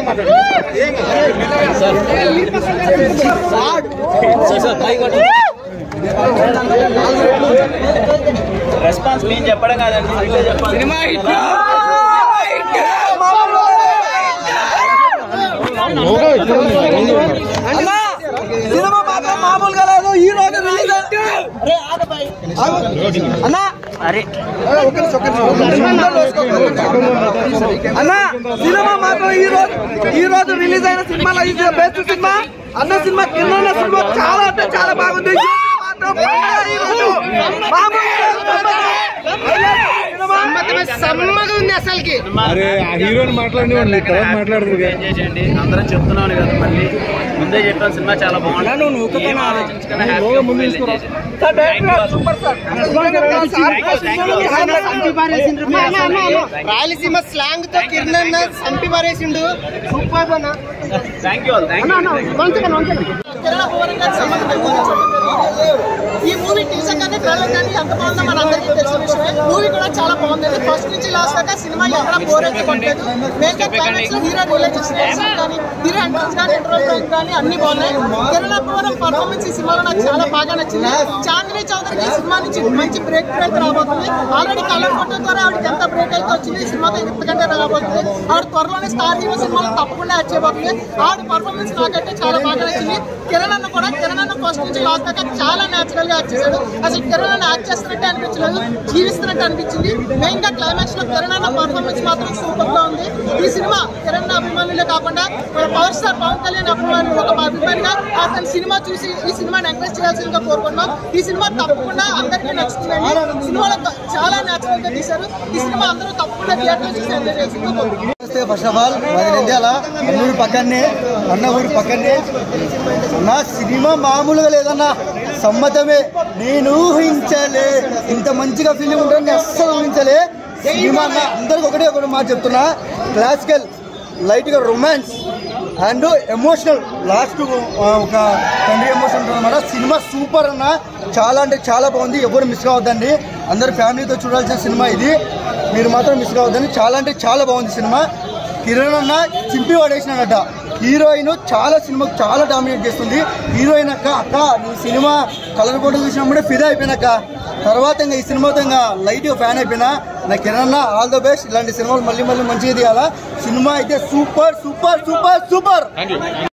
Response మేము చెప్పడం కాదండి మీరే చెప్పాలి. సినిమా మాత్రం మామూలుగా లేదు ఈ రోజు రిలీజ్ అన్నా అన్నా సినిమా మాత్రం ఈ రోజు ఈ రోజు రిలీజ్ అయిన సినిమాలో ఇది బెస్ట్ సినిమా అన్న సినిమా కింద సినిమా చాలా అంటే చాలా బాగుంది ఈ మాత్రం పండగ ఈ రోజు. మామూలుగా లేదు. సమ్మగా ఉంది అసలుకి అరే ఆ హీరోని మాట్లాడిన తర్వాత మాట్లాడుతుంది ఏం చేసేయండి అందరం చెప్తున్నాను కదా మళ్ళీ ముందే చెప్పాను సినిమా చాలా బాగుంటుంది ఏం ఆలోచించకుండా హ్యాపీగా మూవీ ఎంజాయ్ చేయండి sir, director super sir. Rayalaseema slang తో కిరణ్ అన్న సంపి పారేసిండు సూపర్ అన్న థ్యాంక్ యూ థ్యాంక్ యూ ఈ మూవీ టీజర్ కానీ ట్రైలర్ కానీ ఎంత బాగుందో మన అందరికీ తెలిసిన విషయమే మూవీ కూడా చాలా బాగుంది ఫస్ట్ నుంచి లాస్ట్ దాకా సినిమా ఎక్కడ బోర్ అయితే కొట్టలేదు మేకప్ క్లైమాక్స్ లో హీరో రిలేషన్ కానీ హీరో ఎంట్రన్స్ కానీ ఇంటర్వల్ కానీ అన్ని బాగున్నాయి కిరణ్ అప్పవరం పర్ఫార్మెన్స్ ఈ సినిమాలో నాకు చాలా బాగా నచ్చింది చాందిని చౌదరికి ఈ సినిమా నుంచి మంచి బ్రేక్ బ్రేక్ రాబోతుంది ఆల్రెడీ కలర్ ఫోటో ద్వారా ఆవిడకి ఎంత బ్రేక్ అయితే వచ్చింది ఈ సినిమాతో ఇంతకంటే రాబోతుంది ఆవిడ త్వరలోనే స్టార్ హీరో సినిమాలో తప్పకుండా యాడ్ చేయబోతుంది ఆవిడ పర్ఫార్మెన్స్ నాకైతే చాలా బాగా నచ్చింది కిరణ్ అన్న కూడా కిరణ్ అన్న ఫస్ట్ నుంచి లాస్ట్ దాకా చాలా నేచురల్ గా యాక్ట్ చేశాడు అసలు కిరణ్ అన్న యాక్ట్ చేస్తున్నట్టే అనిపించలేదు జీవిస్తున్నట్టు అనిపించింది మెయిన్ గా క్లైమాక్స్ లో కిరణ్ అన్న పర్ఫార్మెన్స్ మాత్రం సూపర్ గా ఉంది ఈ సినిమా కిరణ్ అన్న అభిమానులే కాకుండా మన పవర్ స్టార్ పవన్ కళ్యాణ్ అభిమానులు ఒక అభిమానిగా అతని సినిమా చూసి ఈ సినిమాని ఎంకరేజ్ చేయాల్సిందిగా కోరుకున్నాం ఈ సినిమా తప్పకుండా అందరికీ నచ్చుతుందండి సినిమాలో త- చాలా నేచురల్ గా తీశారు ఈ సినిమా అందరూ తప్పకుండా థియేటర్ చూసి ఎంజాయ్ చేయాల్సిందిగా కోరుకుంటున్నాం నమస్తే ఫస్ట్ ఆఫ్ ఆల్ మాది నంద్యాల అన్నూరు పక్కనే అన్న ఊరి పక్కనే నా సినిమా మామూలుగా లేదన్న సమ్మతమే నేను ఊహించలే ఇంత మంచిగా ఫిలిం ఉంటుందని నేను అస్సలు ఊహించలే సినిమా అన్న అందరికి ఒకటే ఒకటి మాట చెప్తున్నా క్లాసికల్ లైట్గా రొమాన్స్ అండ్ ఎమోషనల్ లాస్ట్ ఒక తండ్రి ఎమోషన్ ఉంటుంది అనమాట సినిమా సూపర్ అన్న చాలా అంటే చాలా బాగుంది ఎవరు మిస్ కావద్దండి అందరు ఫ్యామిలీతో చూడాల్సిన సినిమా ఇది మీరు మాత్రం మిస్ కావద్దని చాలా అంటే చాలా బాగుంది సినిమా కిరణ్ అన్న చింపి పడేసినాడట హీరోయిన్ చాలా సినిమాకు చాలా డామినేట్ చేస్తుంది హీరోయిన్ అక్క అక్క నువ్వు సినిమా కలర్ ఫోటో చూసినప్పుడే ఫిదా అయిపోయినాక తర్వాత ఇంకా ఈ సినిమాతో ఇంకా లైట్గా ఫ్యాన్ అయిపోయినా నా కిరణ్ అన్న ఆల్ ద బెస్ట్ ఇలాంటి సినిమాలు మళ్ళీ మళ్ళీ మంచిగా తీయాలా సినిమా అయితే సూపర్ సూపర్ సూపర్ సూపర్